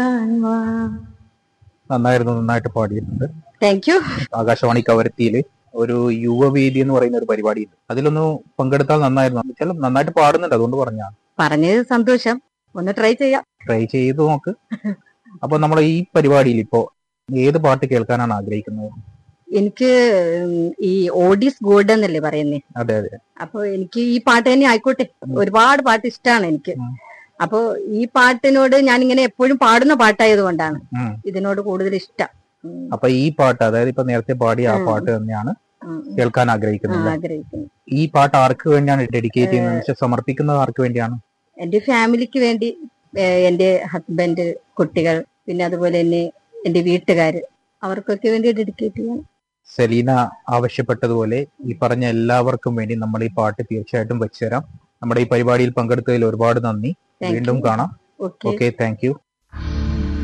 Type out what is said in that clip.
നന്നായിരുന്നു നന്നായിട്ട് പാടിയിട്ടുണ്ട് താങ്ക് യു ആകാശവാണി കവരത്തിയില് ഒരു യുവവേദി എന്ന് പറയുന്ന ഒരു പരിപാടിയുണ്ട് അതിലൊന്ന് പങ്കെടുത്താൽ നന്നായിരുന്നു എന്ന് വെച്ചാൽ നന്നായിട്ട് പാടുന്നുണ്ട് അതുകൊണ്ട് പറഞ്ഞാണ് പറഞ്ഞത് സന്തോഷം ഒന്ന് ട്രൈ ചെയ്യാം ട്രൈ ചെയ്ത് നോക്ക് അപ്പൊ നമ്മൾ ഈ പരിപാടിയിൽ ഇപ്പോ ഏത് പാട്ട് കേൾക്കാനാണ് ആഗ്രഹിക്കുന്നത് എനിക്ക് ഉം, ഈ ഓഡീസ് ഗോൾഡ് എന്നല്ലേ പറയുന്നേ അതെ അതെ അപ്പൊ എനിക്ക് ഈ പാട്ട് തന്നെ ആയിക്കോട്ടെ ഒരുപാട് പാട്ട് ഇഷ്ടമാണ് എനിക്ക് ഉം. അപ്പൊ ഈ പാട്ടിനോട് ഞാൻ ഇങ്ങനെ എപ്പോഴും പാടുന്ന പാട്ടായത് കൊണ്ടാണ് ഉം. ഇതിനോട് കൂടുതൽ ഇഷ്ടം ഉം, അപ്പൊ ഈ പാട്ട് അതായത് ഇപ്പൊ നേരത്തെ പാടിയ ആ ഉം. പാട്ട് തന്നെയാണ് ഉം, ഉം. കേൾക്കാൻ ആ, ആഗ്രഹിക്കുന്നത് ആഗ്രഹിക്കുന്നു ഈ പാട്ട് ആർക്ക് വേണ്ടിയാണ് ഡെഡിക്കേറ്റ് ചെയ്യുന്നത് എന്ന് വെച്ചാൽ സമർപ്പിക്കുന്നത് ആർക്ക് വേണ്ടിയാണ് എന്റെ ഫാമിലിക്ക് വേണ്ടി ഏഹ്, എന്റെ ഹസ്ബൻഡ് കുട്ടികൾ പിന്നെ അതുപോലെ തന്നെ എന്റെ വീട്ടുകാര് അവർക്കൊക്കെ വേണ്ടി ഡെഡിക്കേറ്റ് ചെയ്യാൻ സെലീന ആവശ്യപ്പെട്ടതുപോലെ ഈ പറഞ്ഞ എല്ലാവർക്കും വേണ്ടി നമ്മൾ ഈ പാട്ട് തീർച്ചയായിട്ടും വെച്ചുതരാം നമ്മുടെ ഈ പരിപാടിയിൽ പങ്കെടുത്തതിൽ ഒരുപാട് നന്ദി Thank വീണ്ടും you. കാണാം ഓക്കെ ഓക്കെ താങ്ക് യു